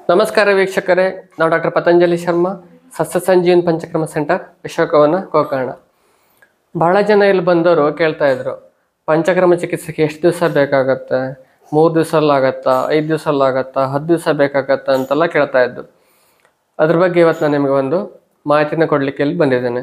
ನಮಸ್ಕಾರ ವೀಕ್ಷಕರೇ ನಾವು ಡಾಕ್ಟರ್ ಪತಂಜಲಿ ಶರ್ಮಾ ಸಸ್ಯ ಸಂಜೀವನ್ ಪಂಚಕ್ರಮ ಸೆಂಟರ್ ವಿಶ್ವಕವನ ಗೋಕರ್ಣ ಬಹಳ ಜನ ಇಲ್ಲಿ ಬಂದವರು ಕೇಳ್ತಾ ಇದ್ರು ಪಂಚಕ್ರಮ ಚಿಕಿತ್ಸೆಗೆ ಎಷ್ಟು ದಿವಸ ಬೇಕಾಗತ್ತೆ ಮೂರು ದಿವಸಲ್ಲಾಗತ್ತಾ ಐದು ದಿವಸಲ್ಲಾಗತ್ತಾ ಹತ್ತು ದಿವಸ ಬೇಕಾಗತ್ತಾ ಅಂತೆಲ್ಲ ಕೇಳ್ತಾ ಇದ್ದು ಅದ್ರ ಬಗ್ಗೆ ಇವತ್ತು ನಾನು ನಿಮಗೆ ಒಂದು ಮಾಹಿತಿನ ಕೊಡಲಿಕ್ಕೆ ಇಲ್ಲಿ ಬಂದಿದ್ದೇನೆ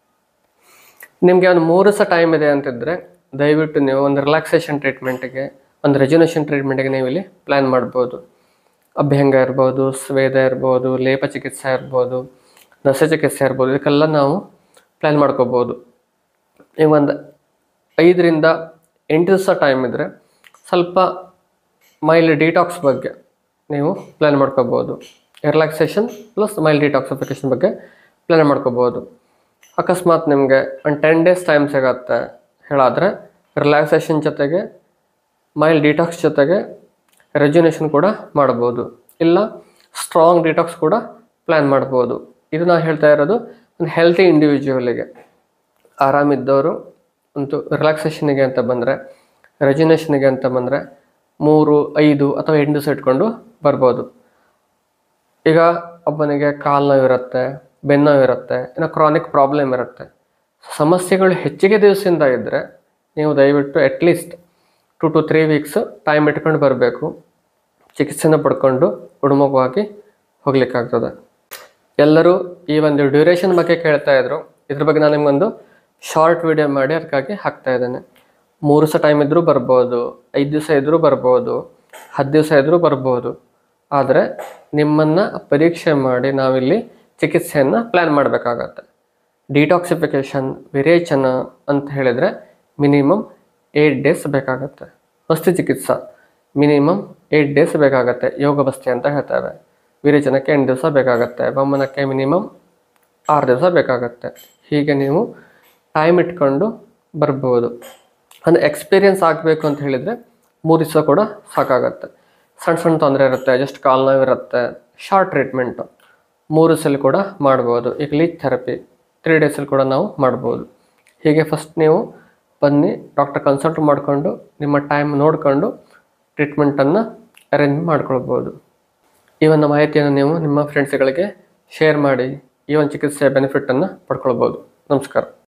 ನಿಮಗೆ ಒಂದು ಮೂರು ದಿವಸ ಟೈಮ್ ಇದೆ ಅಂತಿದ್ರೆ ದಯವಿಟ್ಟು ನೀವು ಒಂದು ರಿಲ್ಯಾಕ್ಸೇಷನ್ ಟ್ರೀಟ್ಮೆಂಟಿಗೆ ಒಂದು ರೆಜುನೇಷನ್ ಟ್ರೀಟ್ಮೆಂಟಿಗೆ ನೀವು ಇಲ್ಲಿ ಪ್ಲ್ಯಾನ್ ಮಾಡ್ಬೋದು ಅಭ್ಯಂಗ ಇರ್ಬೋದು ಸ್ವೇದ ಇರ್ಬೋದು ಲೇಪ ಚಿಕಿತ್ಸೆ ಇರ್ಬೋದು ನಸೆ ಚಿಕಿತ್ಸೆ ಇರ್ಬೋದು ಇದಕ್ಕೆಲ್ಲ ನಾವು ಪ್ಲ್ಯಾನ್ ಮಾಡ್ಕೋಬೋದು ಈಗ ಒಂದು ಐದರಿಂದ ಎಂಟು ದಿವಸ ಟೈಮ್ ಇದ್ದರೆ ಸ್ವಲ್ಪ ಮೈಲ್ಡ್ ಡಿಟಾಕ್ಸ್ ಬಗ್ಗೆ ನೀವು ಪ್ಲ್ಯಾನ್ ಮಾಡ್ಕೋಬೋದು ರಿಲ್ಯಾಕ್ಸೇಷನ್ ಪ್ಲಸ್ ಮೈಲ್ಡ್ ಡಿಟಾಕ್ಸಿಫಿಕೇಷನ್ ಬಗ್ಗೆ ಪ್ಲ್ಯಾನ್ ಮಾಡ್ಕೋಬೋದು ಅಕಸ್ಮಾತ್ ನಿಮಗೆ ಒಂದು ಟೆನ್ ಡೇಸ್ ಟೈಮ್ ಸಿಗತ್ತೆ ಹೇಳಾದರೆ ರಿಲ್ಯಾಕ್ಸೇಷನ್ ಜೊತೆಗೆ ಮೈಲ್ಡ್ ಡಿಟಾಕ್ಸ್ ಜೊತೆಗೆ ರೆಜ್ಯುನೇಷನ್ ಕೂಡ ಮಾಡ್ಬೋದು ಇಲ್ಲ ಸ್ಟ್ರಾಂಗ್ ಡಿಟಾಕ್ಸ್ ಕೂಡ ಪ್ಲ್ಯಾನ್ ಮಾಡ್ಬೋದು ಇದು ನಾನು ಹೇಳ್ತಾ ಇರೋದು ಒಂದು ಹೆಲ್ತಿ ಇಂಡಿವಿಜುವಲಿಗೆ ಆರಾಮಿದ್ದವರು ಒಂದು ರಿಲ್ಯಾಕ್ಸೇಷನಿಗೆ ಅಂತ ಬಂದರೆ ರೆಜ್ಯುನೇಷನಿಗೆ ಅಂತ ಬಂದರೆ ಮೂರು ಐದು ಅಥವಾ ಎಂಟು ದಿವಸ ಇಟ್ಕೊಂಡು ಬರ್ಬೋದು ಈಗ ಒಬ್ಬನಿಗೆ ಕಾಲು ನೋವಿರುತ್ತೆ ಬೆನ್ನು ನೋವಿರುತ್ತೆ ಏನೋ ಕ್ರಾನಿಕ್ ಪ್ರಾಬ್ಲಮ್ ಇರುತ್ತೆ ಸಮಸ್ಯೆಗಳು ಹೆಚ್ಚಿಗೆ ದಿವಸದಿಂದ ಇದ್ದರೆ ನೀವು ದಯವಿಟ್ಟು at least two two three weeks time ಇಟ್ಕೊಂಡು ಬರಬೇಕು ಚಿಕಿತ್ಸೆನ ಪಡ್ಕೊಂಡು ಗುಣಮುಖವಾಗಿ ಹೋಗ್ಲಿಕ್ಕಾಗ್ತದೆ ಎಲ್ಲರೂ ಈ ಒಂದು ಡ್ಯೂರೇಷನ್ ಬಗ್ಗೆ ಕೇಳ್ತಾ ಇದ್ರು ಇದ್ರ ಬಗ್ಗೆ ನಾನು ನಿಮ್ಗೊಂದು ಶಾರ್ಟ್ ವಿಡಿಯೋ ಮಾಡಿ ಅದಕ್ಕಾಗಿ ಹಾಕ್ತಾ ಇದ್ದೇನೆ ಮೂರು ದಿವಸ ಟೈಮ್ ಇದ್ದರೂ ಬರ್ಬೋದು ಐದು ದಿವಸ ಇದ್ದರೂ ಬರ್ಬೋದು ಹತ್ತು ದಿವಸ ಇದ್ದರೂ ಬರ್ಬೋದು ಆದರೆ ನಿಮ್ಮನ್ನು ಪರೀಕ್ಷೆ ಮಾಡಿ ನಾವಿಲ್ಲಿ ಚಿಕಿತ್ಸೆಯನ್ನು ಪ್ಲ್ಯಾನ್ ಮಾಡಬೇಕಾಗತ್ತೆ ಡಿಟಾಕ್ಸಿಫಿಕೇಷನ್ ವಿರೇಚನ ಅಂತ ಹೇಳಿದರೆ ಮಿನಿಮಮ್ ಏಯ್ಟ್ ಡೇಸ್ ಬೇಕಾಗತ್ತೆ ವಸ್ತು ಚಿಕಿತ್ಸಾ ಮಿನಿಮಮ್ ಏಯ್ಟ್ ಡೇಸ್ ಬೇಕಾಗತ್ತೆ ಯೋಗ ಬಸ್ತಿ ಅಂತ ಹೇಳ್ತೇವೆ ವಿರೇಚನಕ್ಕೆ ಎಂಟು ದಿವಸ ಬೇಕಾಗತ್ತೆ ವಮನಕ್ಕೆ ಮಿನಿಮಮ್ ಆರು ದಿವಸ ಬೇಕಾಗತ್ತೆ ಹೀಗೆ ನೀವು ಟೈಮ್ ಇಟ್ಕೊಂಡು ಬರ್ಬೋದು ಅಂದರೆ ಎಕ್ಸ್ಪೀರಿಯನ್ಸ್ ಆಗಬೇಕು ಅಂತ ಹೇಳಿದರೆ ಮೂರು ದಿವಸ ಕೂಡ ಸಾಕಾಗತ್ತೆ ಸಣ್ಣ ಸಣ್ಣ ತೊಂದರೆ ಇರುತ್ತೆ ಜಸ್ಟ್ ಕಾಲು ನೋವು ಇರುತ್ತೆ ಶಾರ್ಟ್ ಟ್ರೀಟ್ಮೆಂಟು ಮೂರು ಸಲ ಕೂಡ ಮಾಡ್ಬೋದು ಈಗ ಲೀಚ್ ಥೆರಪಿ ತ್ರೀ ಡೇಸಲ್ಲಿ ಕೂಡ ನಾವು ಮಾಡ್ಬೋದು ಹೀಗೆ ಫಸ್ಟ್ ನೀವು ಬನ್ನಿ ಡಾಕ್ಟರ್ ಕನ್ಸಲ್ಟ್ ಮಾಡಿಕೊಂಡು ನಿಮ್ಮ ಟೈಮ್ ನೋಡಿಕೊಂಡು ಟ್ರೀಟ್ಮೆಂಟನ್ನು ಅರೇಂಜ್ ಮಾಡ್ಕೊಳ್ಬೋದು ಈ ಒಂದು ಮಾಹಿತಿಯನ್ನು ನೀವು ನಿಮ್ಮ ಫ್ರೆಂಡ್ಸ್ಗಳಿಗೆ ಶೇರ್ ಮಾಡಿ ಈ ಒಂದು ಚಿಕಿತ್ಸೆಯ ಬೆನಿಫಿಟನ್ನು ಪಡ್ಕೊಳ್ಬೋದು ನಮಸ್ಕಾರ